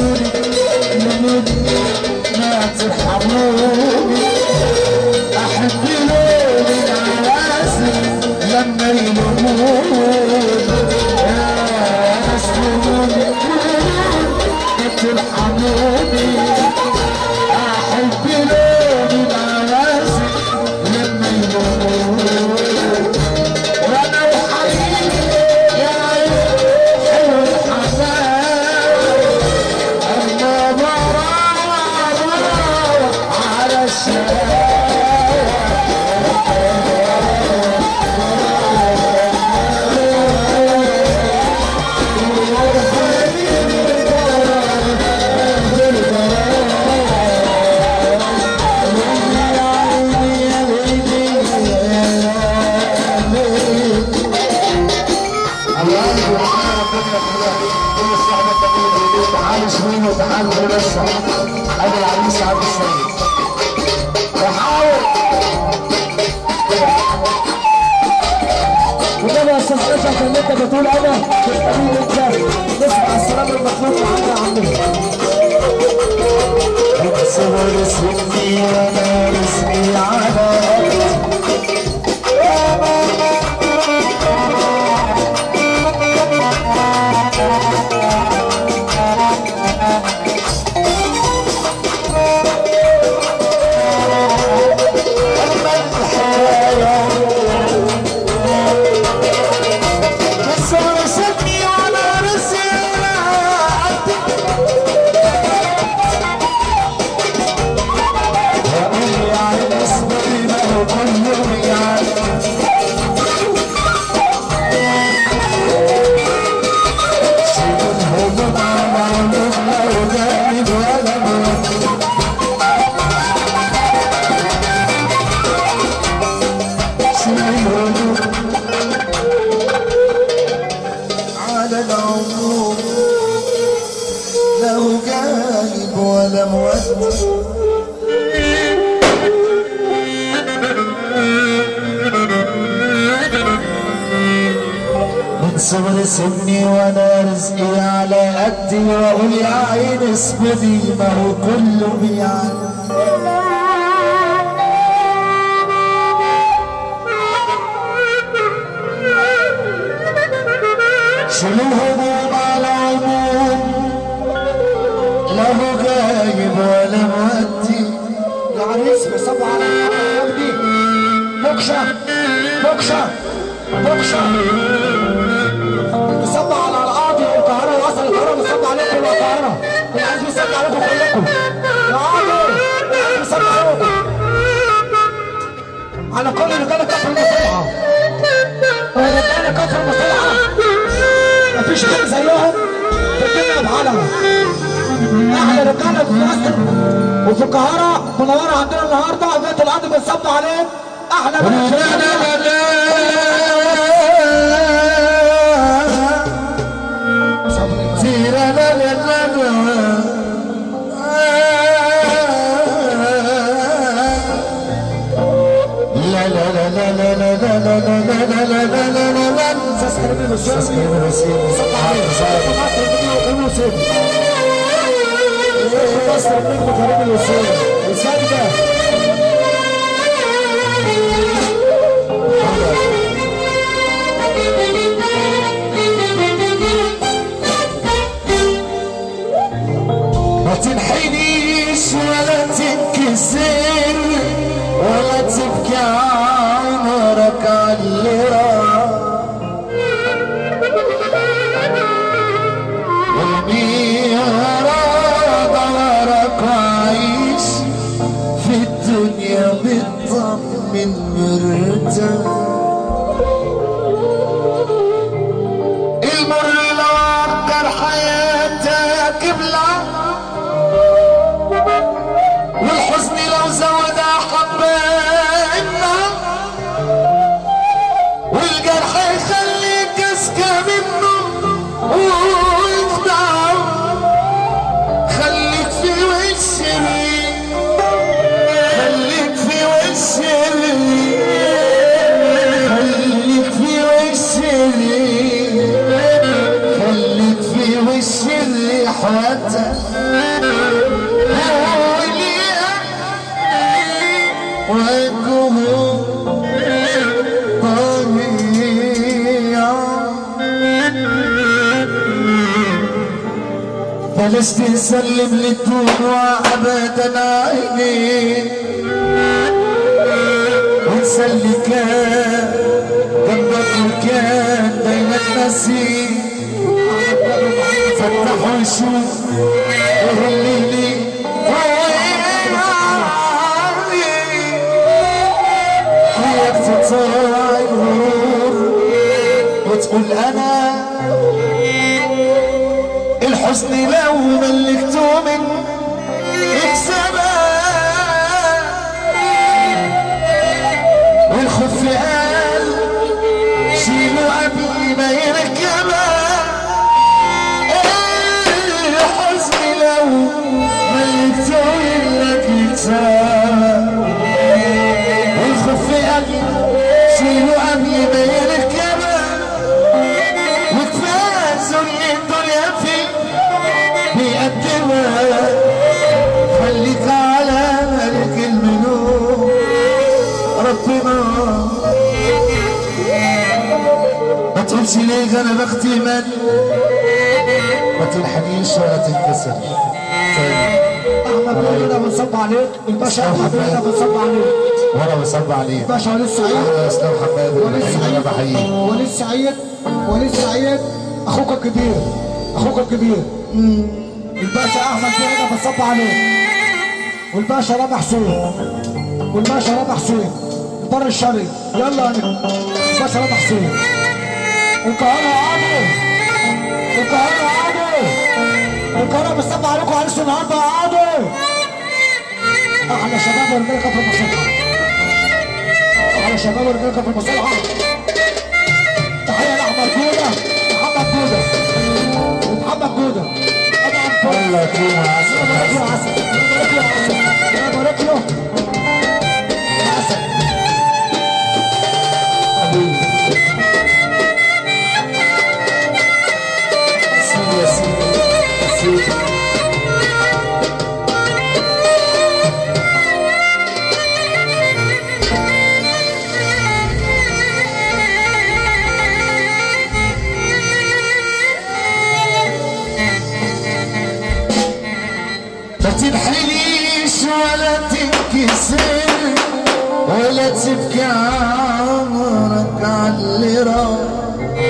لوني لوني ما ترحموني احب لوني العوازل لما يلوموني يا ناس لوني ما ترحموني احب لوني العوازل لما يلوموني وانا وحبيبي يا عيني حلو الحبايب اما براوة براوة على الشارع تعالوا شوية وتعالوا لسه انا العريس عبد السيد بحاول وده يا استاذ اشرف اللي انت بتقول انا بالطريق انت نسمع السلام المخلوق معانا يا عمي صور اسمي وانا رسمي على صور اسمي وانا رسمي على وقولي عن اسمي ما هو كله يعني شيل الهموم على علوم لو جامد ولا موت شيل الهموم على العموم له جانب ولا مودة من صغر سني وانا رزقي على قدي واقول يا عين اسبدي ما هو كله بيعاني شيلوا الهموم على العموم لا هو جايب ولا مودي العريس بيصب على الحرام دي بكشه بكشه بكشه بيصب على القاضي والقاهره وصل القاهره بيصب عليكم القاهره العريس بيصب عليكم كلكم يا قاضي بيصب عليكم على كل رجاله كفر المصلحه رجاله كفر المصلحه مفيش حد زيهم في الدنيا بحالها احلى رجاله في مصر وفي القاهره منوره عندنا النهارده بيت الارض بنصب عليه احلى بنات في الدنيا. لا لا لا لا لا لا لا لا لا لا لا لا لا لا لا لا استاذ كريم الوسيمي استاذ كريم الوسيمي صب عليه في مصر الجديدة كريم الوسيمي في مصر النجم كريم الوسيمي وسجده ما تنحنيش ولا تنكسر ولا تبكي عمرك على اللي راح والميراد وراك عايش في الدنيا بتطمن مرتاح المر لو عكر حياتك بلا والحزن لو زود حبينا واللي بلاش تسلم للدموع ابدا عيني وانسى اللي كان جنبك وكان دايما ناسي فتح وشوف ايه اللي لي وياك تطلع النور وتقول انا الحزن لو ملكته من اكسبها والخوف قال شيله قبل ما يركبها الحزن لو ملكته انك يكسبها والخوف قال شيله قبل ما يركبها وكفايه زي الدنيا فيه بيقدمها خليك على ملك الملوك ربنا ما تقولش ليه انا بختي من ما تلحنيش ولا تنكسر طيب احمد بيقول انا بنصب عليك الباشا احمد بيقول انا بنصب عليك وانا بصب عليه الباشا وليد سعيد انا اسلام حماد وليد الرحيم انا سعيد بحييه وليد سعيد وليد سعيد اخوك الكبير اخوك الكبير الباشا احمد بيقول انا بنصب عليك والباشا رامي حسين والباشا رامي حسين البر الشرقي يلا يا نجم الباشا رامي حسين القاهرة عادل القاهرة عادل القاهرة بتصب عليكم عريس النهارده يا عادل احلى شباب ورجاله كفر المصلحة احلى شباب ورجاله كفر المصلحة تحية لاحمد جودة محمد جودة ومحمد جودة طبعا فوق الله يكرمه عسل بارك له عسل بارك له عسل بارك له عسل حبيبي سيدي يا سيدي سيدي ما تنحنيش ولا تنكسر ولا تبكي عمرك على اللي راح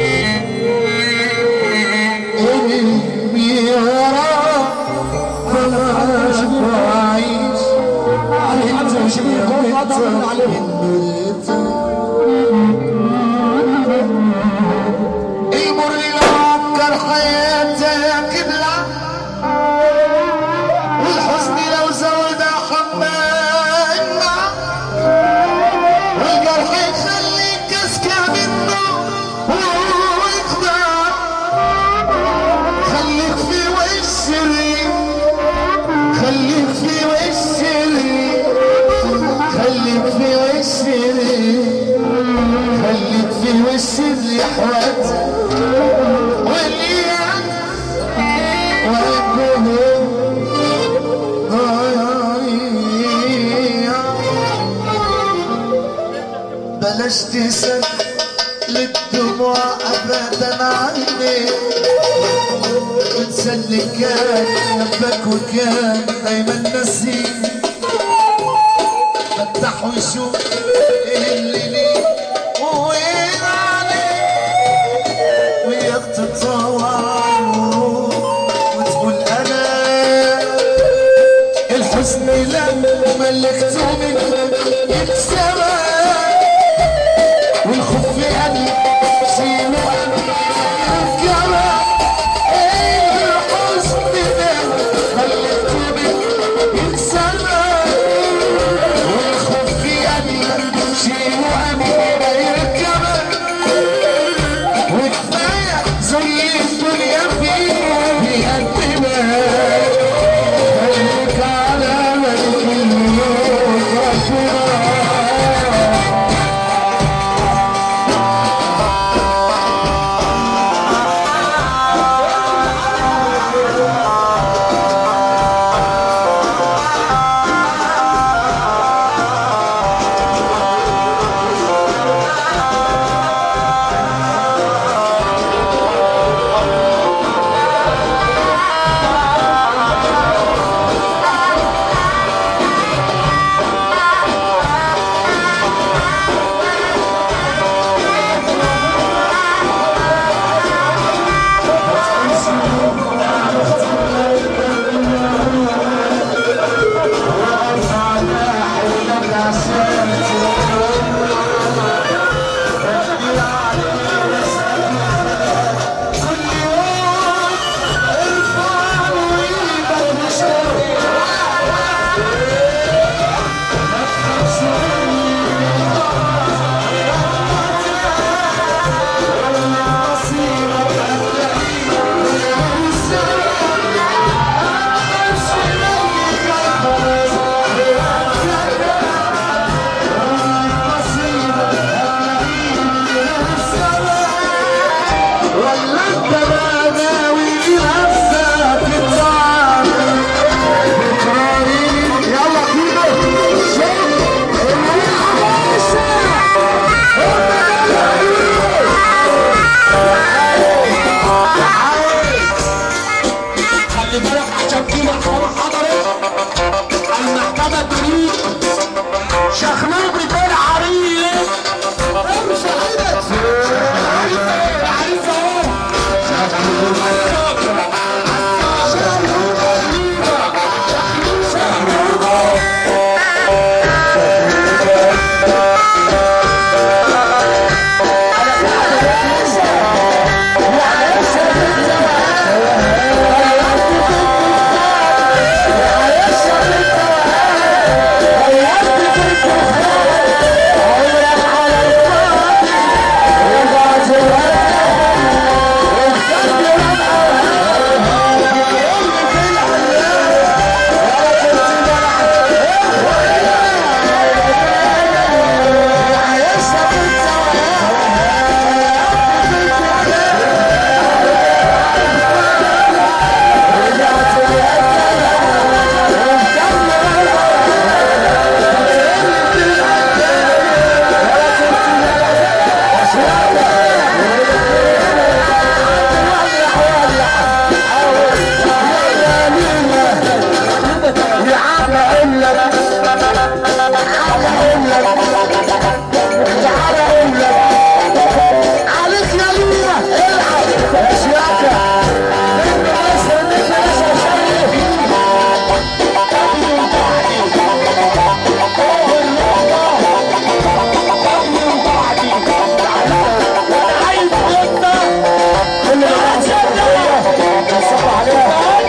ارمي وراه فلاش وعيش انت مش المر لو عكر حياتك بلا والحزن لو زود حمامة والجرح يخليك اسكى منه ويخدع خليك في وش الريح خليك في وش الريح خليك في وش الريح خليك في وش الريح وقت واللي وعدهم بلاش تسل للدموع ابدا عيني وانسى اللي كان جنبك وكان دايما نسيم فتح وشوف ايه اللي ليه وين عليه وياك تتصور وتقول انا الحزن لما ملكته من السماء والخوف في قلبي شيله كما الحزن لما ملكته من السماء والخوف في قلبي شيله قبل كما وكفايه زي الدنيا فيه بيقدمها خليك على ملك الملوك ربنا لك تعال اقول لك تعال اقول لك عليك يا لينا العب يا شياكة انت بس انت بس شايف كل ما صبر عليها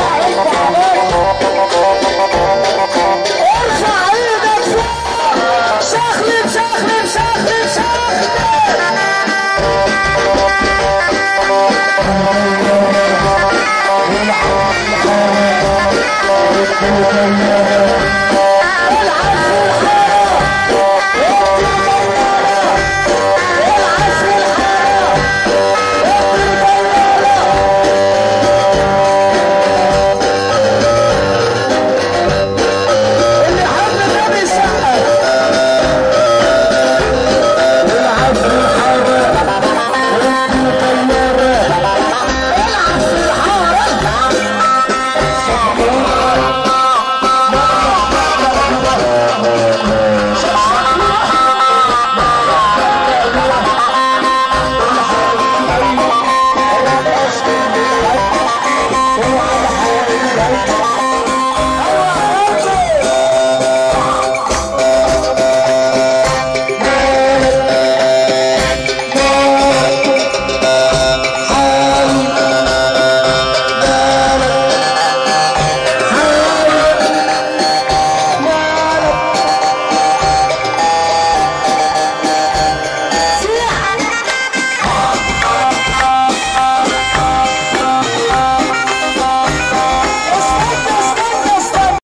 ارفع ايدك فوق شخلب شخلب شخلب شخلب